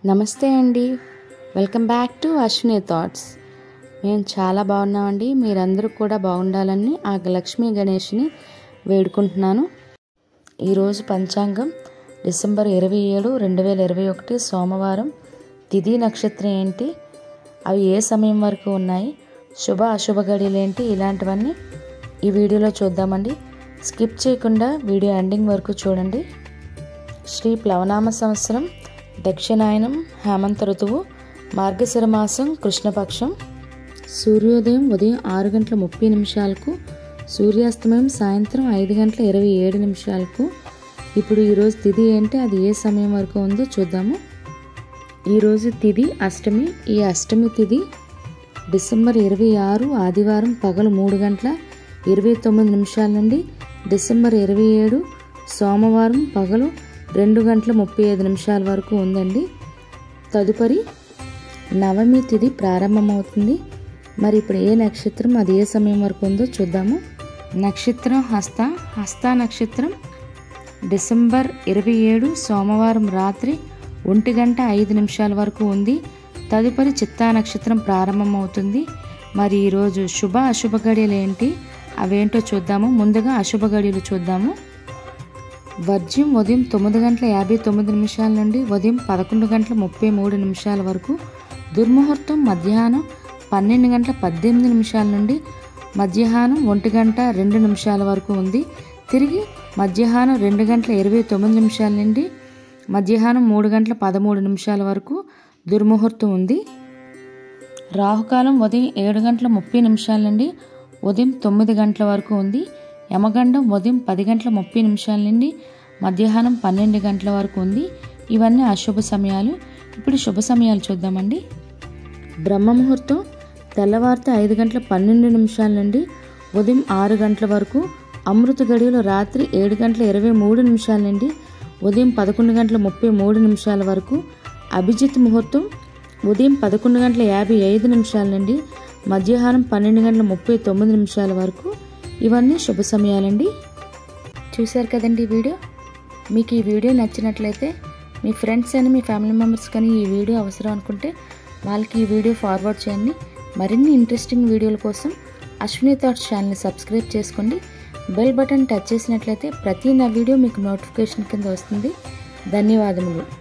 నమస్తే అండి welcome back to Ashwini thoughts మేము చాలా బాగున్నామండి మీరందరూ కూడా బాగుండాలని ఆ లక్ష్మీ గణేష్ని వేడుకుంటున్నాను ఈరోజు పంచాంగం డిసెంబర్ ఇరవై ఏడు రెండు వేల ఇరవై ఒకటి సోమవారం తిథి నక్షత్రం ఏంటి అవి ఏ సమయం వరకు ఉన్నాయి శుభ అశుభ గడియలు ఏంటి ఇలాంటివన్నీ ఈ వీడియోలో చూద్దామండి స్కిప్ చేయకుండా వీడియో ఎండింగ్ వరకు చూడండి శ్రీ ప్లవనామ సంవత్సరం దక్షిణాయనం హేమంత ఋతువు మార్గశిర మాసం కృష్ణపక్షం సూర్యోదయం ఉదయం ఆరు గంటల ముప్పై నిమిషాలకు సూర్యాస్తమయం సాయంత్రం ఐదు గంటల ఇరవై ఏడు నిమిషాలకు ఇప్పుడు ఈరోజు తిథి ఏంటి అది ఏ సమయం వరకు ఉందో చూద్దాము ఈరోజు తిథి అష్టమి ఈ అష్టమి తిథి డిసెంబర్ ఇరవై ఆరు ఆదివారం పగలు మూడు గంటల ఇరవై తొమ్మిది నిమిషాల నుండి డిసెంబర్ ఇరవై ఏడు సోమవారం పగలు రెండు గంటల ముప్పై ఐదు నిమిషాల వరకు ఉందండి తదుపరి నవమి తిథి ప్రారంభమవుతుంది మరి ఇప్పుడు ఏ నక్షత్రం అది ఏ సమయం వరకు ఉందో చూద్దాము నక్షత్రం హస్త హస్త నక్షత్రం డిసెంబర్ ఇరవై ఏడు సోమవారం రాత్రి ఒంటి గంట ఐదు నిమిషాల వరకు ఉంది తదుపరి చిత్తా నక్షత్రం ప్రారంభమవుతుంది మరి ఈరోజు శుభ అశుభ గడియలు ఏంటి అవేంటో చూద్దాము ముందుగా అశుభ గడియలు చూద్దాము వర్జ్యం ఉదయం తొమ్మిది గంటల యాభై తొమ్మిది నిమిషాల నుండి ఉదయం పదకొండు గంటల ముప్పై మూడు నిమిషాల వరకు దుర్ముహూర్తం మధ్యాహ్నం పన్నెండు గంటల పద్దెనిమిది నిమిషాల నుండి మధ్యాహ్నం ఒంటి గంట రెండు నిమిషాల వరకు ఉంది తిరిగి మధ్యాహ్నం రెండు గంటల ఇరవై తొమ్మిది నిమిషాల నుండి మధ్యాహ్నం మూడు గంటల పదమూడు నిమిషాల వరకు దుర్ముహూర్తం ఉంది రాహుకాలం ఉదయం ఏడు గంటల ముప్పై నిమిషాల నుండి ఉదయం తొమ్మిది గంటల వరకు ఉంది యమగండం ఉదయం పది గంటల ముప్పై నిమిషాల నుండి మధ్యాహ్నం పన్నెండు గంటల వరకు ఉంది ఇవన్నీ అశుభ సమయాలు ఇప్పుడు శుభ సమయాలు చూద్దామండి బ్రహ్మ ముహూర్తం తెల్లవారితే ఐదు గంటల పన్నెండు నిమిషాల నుండి ఉదయం ఆరు గంటల వరకు అమృత గడియలు రాత్రి ఏడు గంటల ఇరవై మూడు నిమిషాల నుండి ఉదయం పదకొండు గంటల ముప్పై మూడు నిమిషాల వరకు అభిజిత్ ముహూర్తం ఉదయం పదకొండు గంటల యాభై ఐదు నిమిషాల నుండి మధ్యాహ్నం పన్నెండు గంటల ముప్పై తొమ్మిది నిమిషాల వరకు ఇవన్నీ శుభ సమయాలండి చూశారు కదండి ఈ వీడియో మీకు ఈ వీడియో నచ్చినట్లయితే మీ ఫ్రెండ్స్ అని మీ ఫ్యామిలీ మెంబర్స్ కానీ ఈ వీడియో అవసరం అనుకుంటే వాళ్ళకి ఈ వీడియో ఫార్వర్డ్ చేయండి మరిన్ని ఇంట్రెస్టింగ్ వీడియోల కోసం అశ్విని థాట్స్ ఛానల్ని సబ్స్క్రైబ్ చేసుకోండి బెల్ బటన్ టచ్ చేసినట్లయితే ప్రతి నా వీడియో మీకు నోటిఫికేషన్ కింద వస్తుంది ధన్యవాదములు